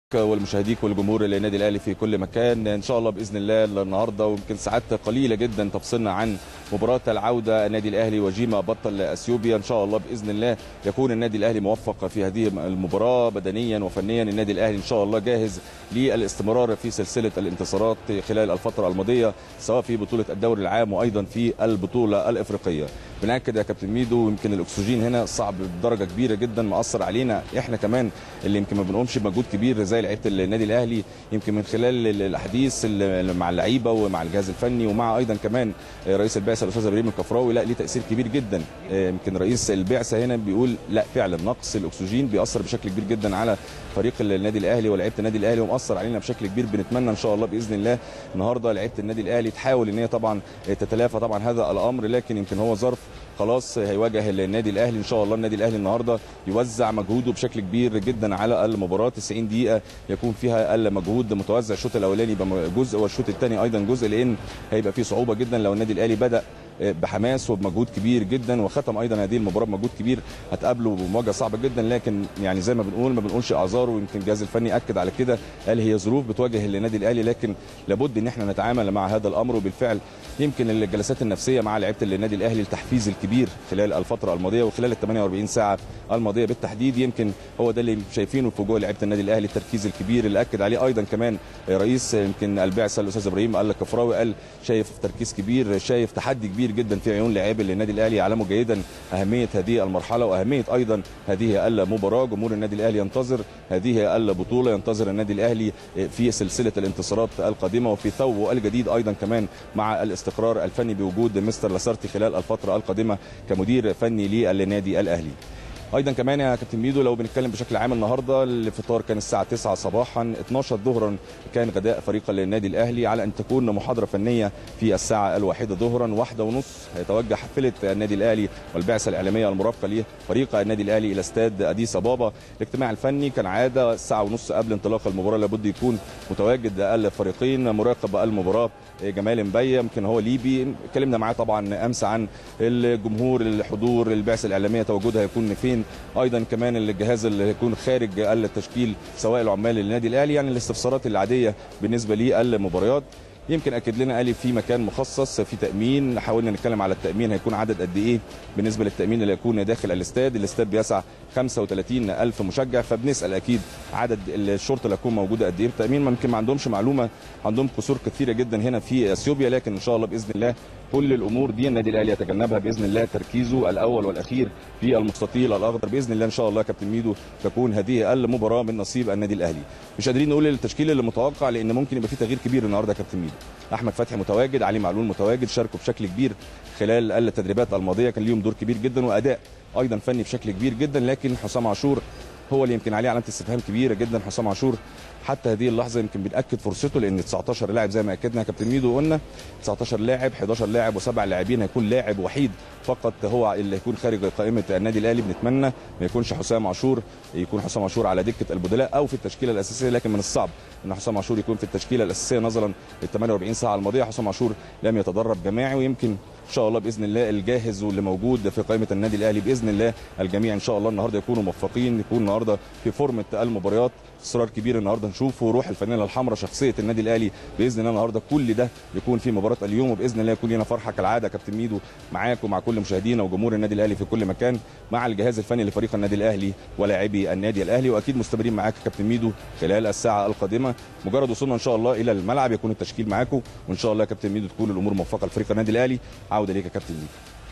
والمشاهديك والجمهور النادي الاهلي في كل مكان ان شاء الله باذن الله النهارده ويمكن ساعات قليله جدا تفصلنا عن مباراه العوده النادي الاهلي وجيما بطل اثيوبيا ان شاء الله باذن الله يكون النادي الاهلي موفق في هذه المباراه بدنيا وفنيا النادي الاهلي ان شاء الله جاهز للاستمرار في سلسله الانتصارات خلال الفتره الماضيه سواء في بطوله الدوري العام وايضا في البطوله الافريقيه بناكد يا كابتن ميدو يمكن الاكسجين هنا صعب بدرجه كبيره جدا مأثر علينا احنا كمان اللي يمكن ما بنقومش بمجهود كبير زي لعيبه النادي الاهلي يمكن من خلال الاحاديث مع اللعيبه ومع الجهاز الفني ومع ايضا كمان رئيس البعثه الاستاذ ابراهيم الكفراوي لا ليه تاثير كبير جدا يمكن رئيس البعثه هنا بيقول لا فعلا نقص الاكسجين بيأثر بشكل كبير جدا على فريق النادي الاهلي ولاعيبه النادي الاهلي ومأثر علينا بشكل كبير بنتمنى ان شاء الله باذن الله النهارده لعيبه النادي الاهلي تحاول ان هي طبعا تتلافى طبعا هذا الامر لكن يمكن هو ظرف خلاص هيواجه النادي الاهلي ان شاء الله النادي الاهلي النهارده يوزع مجهوده بشكل كبير جدا على المباراه 90 دقيقه يكون فيها اقل مجهود متوزع الشوط الاولاني يبقى جزء والشوط الثاني ايضا جزء لان هيبقى فيه صعوبه جدا لو النادي الاهلي بدا بحماس وبمجهود كبير جدا وختم ايضا هذه المباراه بمجهود كبير هتقابله بمواجهه صعبه جدا لكن يعني زي ما بنقول ما بنقولش اعذار ويمكن الجهاز الفني اكد على كده قال هي ظروف بتواجه النادي الاهلي لكن لابد ان احنا نتعامل مع هذا الامر وبالفعل يمكن الجلسات النفسيه مع لعيبه النادي الاهلي التحفيز الكبير خلال الفتره الماضيه وخلال ال 48 ساعه الماضيه بالتحديد يمكن هو ده اللي شايفينه في جوه لعيبه النادي الاهلي التركيز الكبير اللي اكد عليه ايضا كمان رئيس يمكن البعثه الاستاذ ابراهيم قال كفراوي قال شايف تركيز كبير شايف تحدي كبير جدا في عيون لاعبي النادي الاهلي يعلموا جيدا اهميه هذه المرحله واهميه ايضا هذه المباراه جمهور النادي الاهلي ينتظر هذه البطوله ينتظر النادي الاهلي في سلسله الانتصارات القادمه وفي ثوبه الجديد ايضا كمان مع الاستقرار الفني بوجود مستر لاسارتي خلال الفتره القادمه كمدير فني للنادي الاهلي ايضا كمان يا كابتن ميدو لو بنتكلم بشكل عام النهارده الفطار كان الساعه 9 صباحا 12 ظهرا كان غداء فريق النادي الاهلي على ان تكون محاضره فنيه في الساعه الواحدة ظهرا واحدة ونص هيتوجه حافله النادي الاهلي والبعثه الاعلاميه المرافقه لفريق النادي الاهلي الى استاد اديس ابابا الاجتماع الفني كان عاده الساعه ونص قبل انطلاق المباراه لابد يكون متواجد الفريقين مراقب المباراه جمال مبي يمكن هو ليبي اتكلمنا معاه طبعا امس عن الجمهور الحضور البعثه الاعلاميه تواجدها هيكون فين ايضا كمان الجهاز اللي هيكون خارج التشكيل سواء العمال للنادي الاهلي يعني الاستفسارات العاديه بالنسبه للمباريات يمكن اكد لنا قال في مكان مخصص في تامين حاولنا نتكلم على التامين هيكون عدد قد ايه بالنسبه للتامين اللي هيكون داخل الاستاد الاستاد بيسع 35 الف مشجع فبنسال اكيد عدد الشرطه اللي هتكون موجوده قد ايه التامين ممكن ما عندهمش معلومه عندهم قصور كثيره جدا هنا في اثيوبيا لكن ان شاء الله باذن الله كل الامور دي النادي الاهلي يتجنبها باذن الله تركيزه الاول والاخير في المستطيل الاخضر باذن الله ان شاء الله كابتن ميدو تكون هذه المباراه من نصيب النادي الاهلي مش قادرين نقول التشكيل اللي متوقع لان ممكن يبقى في تغيير كبير النهارده يا كابتن ميدو احمد فتحي متواجد علي معلول متواجد شاركوا بشكل كبير خلال التدريبات الماضيه كان ليهم دور كبير جدا واداء ايضا فني بشكل كبير جدا لكن حسام عاشور هو اللي يمكن عليه علامه استفهام كبيره جدا حسام عاشور حتى هذه اللحظه يمكن بناكد فرصته لان 19 لاعب زي ما اكدنا يا كابتن ميدو قلنا 19 لاعب 11 لاعب وسبع لاعبين هيكون لاعب وحيد فقط هو اللي هيكون خارج قائمه النادي الاهلي بنتمنى ما يكونش حسام عاشور يكون حسام عاشور على دكه البدلاء او في التشكيله الاساسيه لكن من الصعب ان حسام عاشور يكون في التشكيله الاساسيه نظرا لل 48 ساعه الماضيه حسام عاشور لم يتدرب جماعي ويمكن ان شاء الله باذن الله الجاهز واللي موجود في قائمه النادي الاهلي باذن الله الجميع ان شاء الله النهارده يكونوا موفقين يكون النهارده في فورمه المباريات اصرار كبير النهارده نشوفه روح الفانيلا الحمراء شخصيه النادي الاهلي باذن الله النهارده كل ده يكون في مباراه اليوم وباذن الله يكون لنا فرحه كالعاده كابتن ميدو معاك ومع كل مشاهدينا وجمهور النادي الاهلي في كل مكان مع الجهاز الفني لفريق النادي الاهلي ولاعبي النادي الاهلي واكيد مستمرين معاك كابتن ميدو خلال الساعه القادمه مجرد وصولنا ان شاء الله الى الملعب يكون التشكيل معاكم وان شاء الله يا كابتن ميدو تكون الامور موفقه لفريق النادي الاهلي عوده ليك يا كابتن ميدو